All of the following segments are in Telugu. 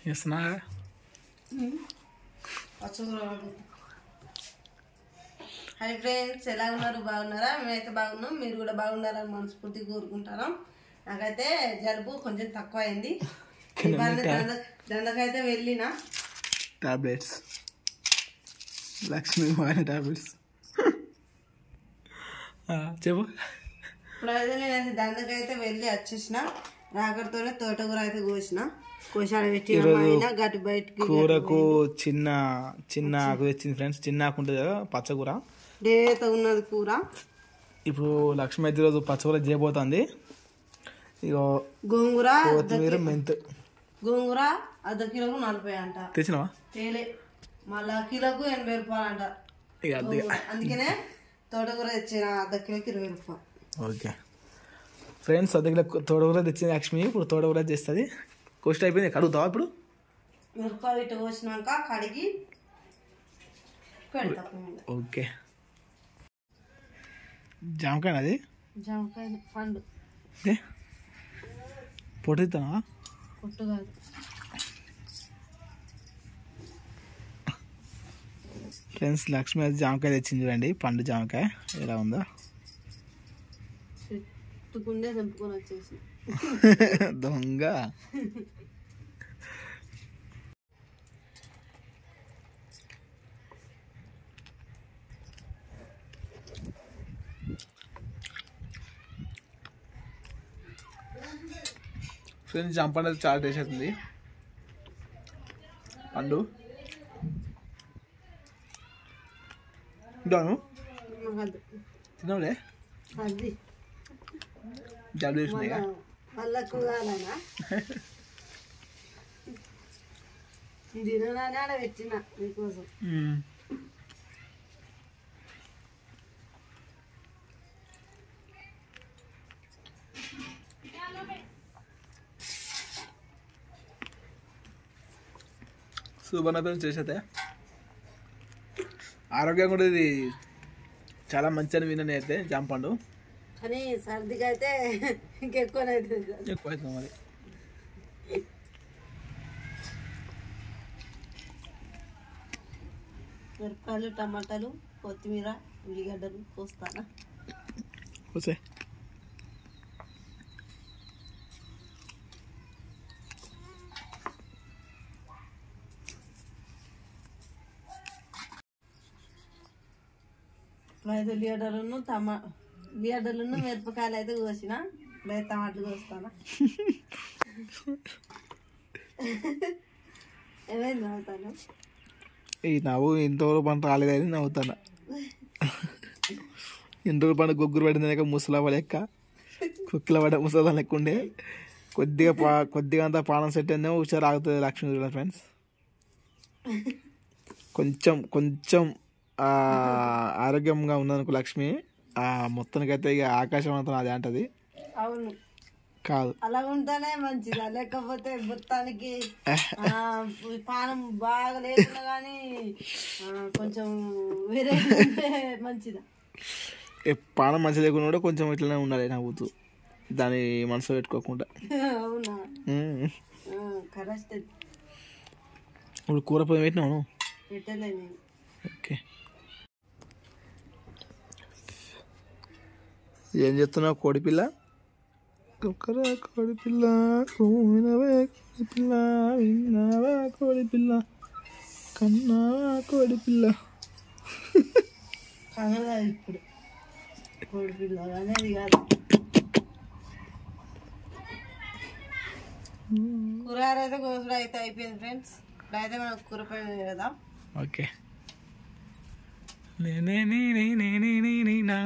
చేస్తున్నా హాయ్ ఫ్రెండ్స్ ఎలా ఉన్నారు బాగున్నారా మేమైతే బాగున్నాం మీరు కూడా బాగున్నారని మనస్ఫూర్తిగా కోరుకుంటున్నాం నాకైతే జలుబు కొంచెం తక్కువ అయింది ఇవాళ దండ దండకైతే వెళ్ళిన టాబ్లెట్స్ లక్ష్మీ వాడిన టాబ్లెట్స్ చెప్పు ఇప్పుడైతే నేను దండకైతే వెళ్ళి వచ్చేసిన రాకడితోనే తోటకూర అయితే కోసిన కోసాడ పెట్టి అయినా గట్టి బయటికి కూరకు చిన్న చిన్న ఆకు తెచ్చింది ఫ్రెండ్స్ చిన్న ఆకు ఉంటుంది కదా పచ్చకూర డేత ఉన్నది కూర ఇప్పుడు లక్ష్మీ అయితే రోజు పచ్చకూర చేయబోతుంది ఇగో గోంగూర కొత్తిమీర మెంతు గోంగూర అర్ధ కిలోకు నలభై అంట తెచ్చినావా తేలే మళ్ళా కిలోకు ఎనభై రూపాయలు అంట ఇక అద్దె అందుకనే తోటకూర తెచ్చిన అర్ధ కిలోకి ఇరవై రూపాయలు ఓకే ఫ్రెండ్స్ అద్దె కిలో తోటకూర తెచ్చింది లక్ష్మి ఇప్పుడు తోటకూర చేస్తుంది కోస్ట్ అయిపోయింది కడుగుతావా ఇప్పుడు మిరపకాయలు ఇట్ట పోసినాక కడిగి పెడతా మీద ఓకే జామకాయ అది జామకాయ పండు ఓకే పొడిస్తానా పొట్టు కాదు ఫ్రెండ్స్ లక్ష్మి అది జామకాయ తెచ్చింది చూడండి పండు జామకాయ ఎలా ఉందో చెట్టుకుండే తెంపుకొని వచ్చేసి దొంగ ఫ్రెండ్స్ జామ పండు అయితే చాలా టేస్ట్ అవుతుంది పండు తింటాను అది తినవులే అది జలుబు చేసింది ఇక. మళ్ళా కూడాలనా తినగానే ఆడ పెట్టిన మీకోసం మ్మ్. సూపర్ పేరు చేసేతే ఆరోగ్యం కూడా ఇది చాలా మంచి అని విన్నాను అయితే జాంపండు కానీ సర్దిగా అయితే ఇంకెక్కువనే అవుతుంది ఎక్కువ అవుతుంది మరి మిరపకాయలు టమాటాలు కొత్తిమీర ఉల్లిగడ్డలు కోస్తానా వస్తే ఐదు ఉల్లిగడ్డలను టమా ఉల్లిగడ్డలను మిరపకాయలు అయితే కోసిన ఇప్పుడైతే టమాటాలు కోస్తానా ఏమైంది అవుతాను ఈ నవ్వు ఇంతవరకు పంట రాలేదని నవ్వుతాను ఇంటి పంట గుగ్గురు పడింది ముసలా లెక్క కుక్కల పడ్డ ముసలా లెక్క ఉండే కొద్దిగా పా కొద్దిగా అంతా పానం సెట్ అయిందేమో ఒకసారి ఆగుతుంది లక్ష్మీ చూడ ఫ్రెండ్స్ కొంచెం కొంచెం ఆ, ఆరోగ్యంగా ఉన్నదనుకో లక్ష్మి ఆ మొత్తానికైతే ఇక ఆకాశం అంతా అది అంటది అవును కాదు అలా ఉంటేనే మంచిదా లేకపోతే మొత్తానికి ఆ, పానం బాగా లేకుండా కానీ కొంచెం వేరే ఉంటే మంచిదా ఏ పానం మంచి లేకుండా కూడా కొంచెం ఇట్లనే ఉండాలి నవ్వుతూ దాన్ని మనసు పెట్టుకోకుండా అవునా ఉమ్. కరెక్ట్ ఇప్పుడు కూర పొయ్యి పెట్టినావు పెట్టలే నేను ఓకే ఏం చెప్తున్నావు కోడిపిల్ల కుక్కరా కోడిపిల్ల వినవే కోడిపిల్ల విన్నావా కోడిపిల్ల కన్నావా కోడిపిల్ల కనదా ఇప్పుడు కోడి పిల్ల అనేది కాదు కూరగాయలు అయితే కోసుడు అయితే అయిపోయింది ఫ్రెండ్స్ ఇప్పుడైతే మనం కూర పైన కదా ఓకే నే నే నే నే నే నే నే నే నా.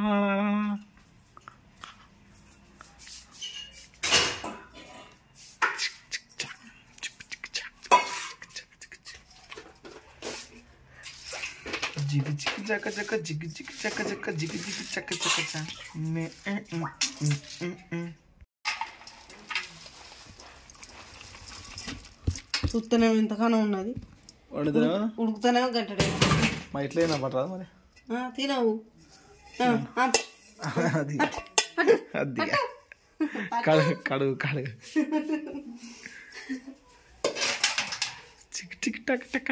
జిగి జిగి చక్క చక్క జిగి జిగి చక్క చక్క జిగి జిగి చక్క చక్క చ. మే ఏ ఉమ్ ఉమ్ ఉమ్ ఉమ్. చూస్తూనే ఇంతగానో ఉన్నది వండుతున్నావా ఉడుకుతూనే గట్టడే మా ఇట్లా అయినా పట్టరాదు మరి తినవు ఆ, ఆ, అది అది కడుగు కడుగు కడుగు టిక్ టక్ టక్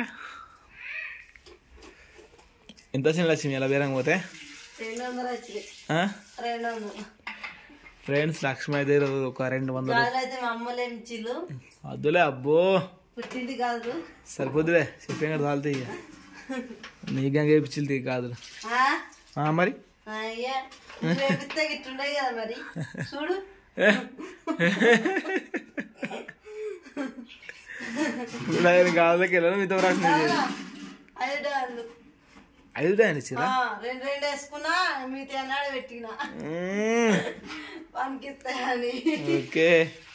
ఎంత వచ్చింది లక్ష్మి ఎలా బేరంగా పోతే రెండు వందలు వచ్చినాయి ఆ? రెండు వందలు ఫ్రెండ్స్ లక్ష్మి అయితే ఈరోజు ఒక రెండు వందలు గాజులు అయితే మా అమ్మలే ఇచ్చిళ్ళు వద్దులే అబ్బో పుట్టింటి గాజులు సరిపోద్దులే చెప్పాం కదా తాలితే ఇక నీగా గేపించింది కాదులు ఆ? ఆ, మరి అయ్యా నువ్వు వేపిస్తే గిట్టుండే కదా మరి చూడు నేను కాదులకి వెళ్ళాను మీతో రాసిన ఐదు డాళ్ళు ఐదు దాని ఇచ్చిరా ఆ, రెండు రెండు వేసుకున్నా మిగతా అన్నాడు పెట్టిన పనికిస్తాయని ఓకే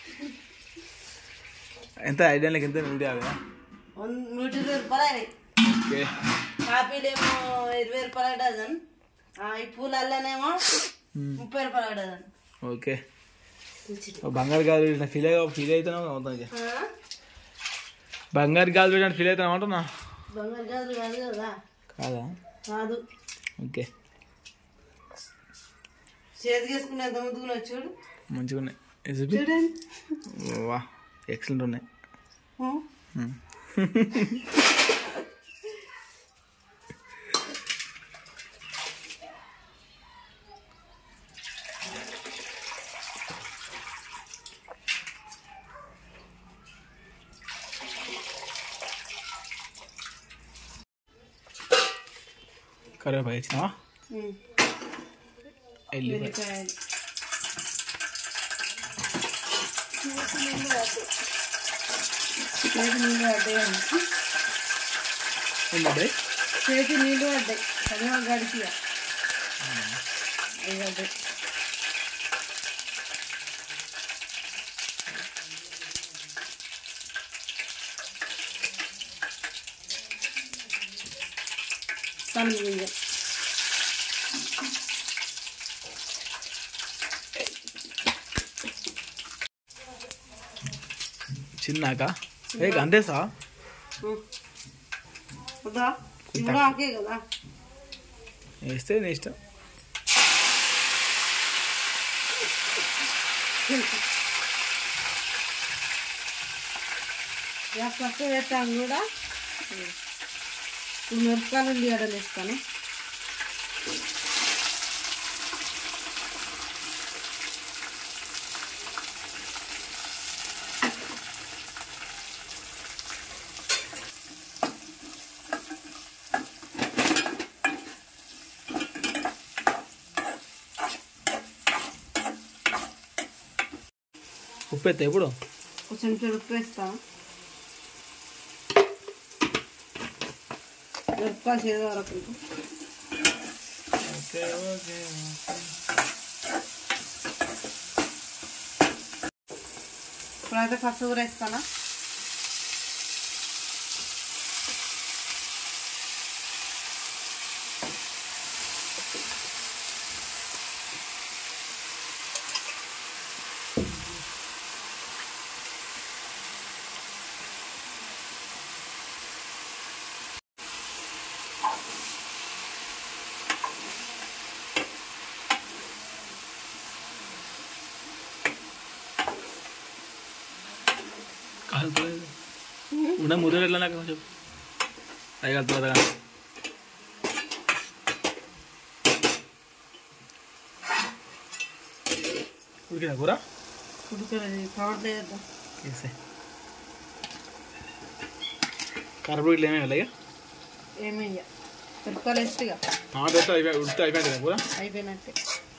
ఎంత ఐడియాలకి ఎంత నూట యాభై నూట ఇరవై రూపాయలు అయినాయి ఓకే కాపీలేమో ఇరవై రూపాయల డజన్ ఆ, ఈ పూలల్లోనేమో ముప్పై రూపాయల డజన్ ఓకే ఓ బంగారు గాజు పెట్టిన ఫీల్ అయ్యి ఫీల్ అవుతున్నావు అవుతాను ఆ? బంగారు గాజు పెట్టిన ఫీల్ అవుతున్నావు అంటున్నా బంగారు గాజులు కాదు కదా కాదా కాదు ఓకే చేతికి వేసుకుని ఎంత ముందుకున్నా చూడు మంచిగా ఉన్నాయి ఇది చూపి. చూడండి వా ఎక్సలెంట్ ఉన్నాయి ఆ? మ్మ్. కరివేపాకు ఇచ్చినావా ఉమ్. ఎల్లిపాయ ఉల్లిపాయలు. చేతి నీళ్ళు పడ్డాయి. చేతి నీళ్ళు పడ్డాయి ఏంటంటే చేతి నీళ్ళు పడ్డాయి చదివా గడిచి అవి పడ్డాయి సన్న గింజలు చిన్నాక ఏ అంతేసా వద్దా ఇది కూడా ఆకే కదా వేస్తే నీ ఇష్టం గ్యాస్ తక్కువ పెట్టాను కూడా ఇప్పుడు మిరపకాయలు ఉల్లిగడ్డలు వేస్తాను ఉప్పు ఎత్తా ఇప్పుడు కొంచెం ఉప్పు వేస్తాను మిరపకాయలు చేదు వరకు ఓకే ఓకే ఇప్పుడైతే పసుపు కూడా వేస్తానా కాలుతుంది ఉన్న ముద్ర ఎట్లా నాకు చెప్పు అది కలుతుంది కదా ఉడికినా కూర ఉడకలేదు పౌడర్ వేద్దాం వేసే కరపొడి ఇట్లా ఏమేమి అలాగే ఏమి ఇయ్య. మిరపకాయలు వేస్తే ఇక టమాటా వేస్తే అయిపోయి ఉడితే అయిపోయింది కూర అయిపోయినట్టే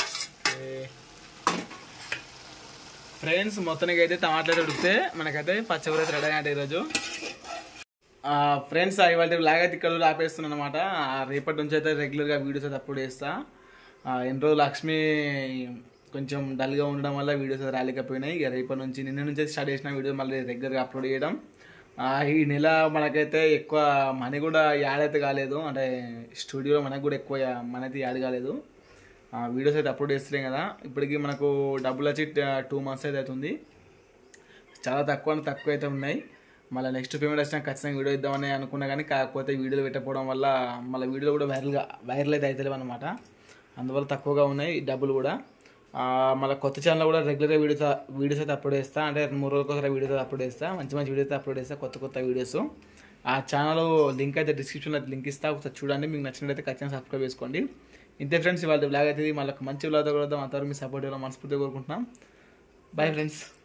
ఫ్రెండ్స్ మొత్తానికి అయితే టమాటాలు అయితే ఉడికితే మనకైతే పచ్చకూర అయితే రెడీ అంటే ఈరోజు ఫ్రెండ్స్ ఇవాళ లాగ్ అయితే ఇక్కడ ఆపేస్తున్నాను అనమాట రేపటి నుంచి అయితే రెగ్యులర్గా వీడియోస్ అయితే అప్లోడ్ చేస్తా ఆ, ఎన్ని రోజులు లక్ష్మి కొంచెం డల్గా ఉండడం వల్ల వీడియోస్ అయితే రాలేకపోయినాయి ఇక రేపటి నుంచి నిన్న నుంచి స్టార్ట్ చేసిన వీడియో మళ్ళీ రెగ్యులర్గా అప్లోడ్ చేయడం ఆ, ఈ నెల మనకైతే ఎక్కువ మనీ కూడా యాడ్ అయితే కాలేదు అంటే స్టూడియోలో మనకు కూడా ఎక్కువ మనీ అయితే యాడ్ కాలేదు ఆ, వీడియోస్ అయితే అప్లోడ్ చేస్తున్నాం కదా ఇప్పటికి మనకు డబ్బులు వచ్చి టూ మంత్స్ అయితే అవుతుంది చాలా తక్కువ అంటే తక్కువ అయితే ఉన్నాయి మళ్ళీ నెక్స్ట్ పేమెంట్ వచ్చినా ఖచ్చితంగా వీడియో ఇద్దామని అనుకున్నా కానీ కాకపోతే వీడియోలు పెట్టకపోవడం వల్ల మళ్ళీ వీడియోలు కూడా వైరల్గా వైరల్ అయితే అవుతలేవు అనమాట అందువల్ల తక్కువగా ఉన్నాయి ఈ డబ్బులు కూడా ఆ, మళ్ళీ కొత్త ఛానల్ కూడా రెగ్యులర్గా వీడియోస్ వీడియోస్ అయితే అప్లోడ్ చేస్తా అంటే మూడు రోజులకి ఒకసారి వీడియోస్ అయితే అప్లోడ్ చేస్తా మంచి మంచి వీడియోస్ అయితే అప్లోడ్ చేస్తా కొత్త కొత్త వీడియోస్ ఆ ఛానల్ లింక్ అయితే డిస్క్రిప్షన్లో లింక్ ఇస్తా ఒకసారి చూడండి మీకు నచ్చినట్లయితే ఖచ్చితంగా సబ్స్క్రైబ్ చేసుకోండి ఇంతే ఫ్రెండ్స్ ఇవాళ బ్లాగ్ అయితే ఇది మళ్ళీ ఒక మంచి బ్లాగ్ కలుద్దాం అంతవరకు మీ సపోర్ట్ ఇవ్వాలని మనస్ఫూర్తిగా కోరుకుంటున్నాం బాయ్ ఫ్రెండ్స్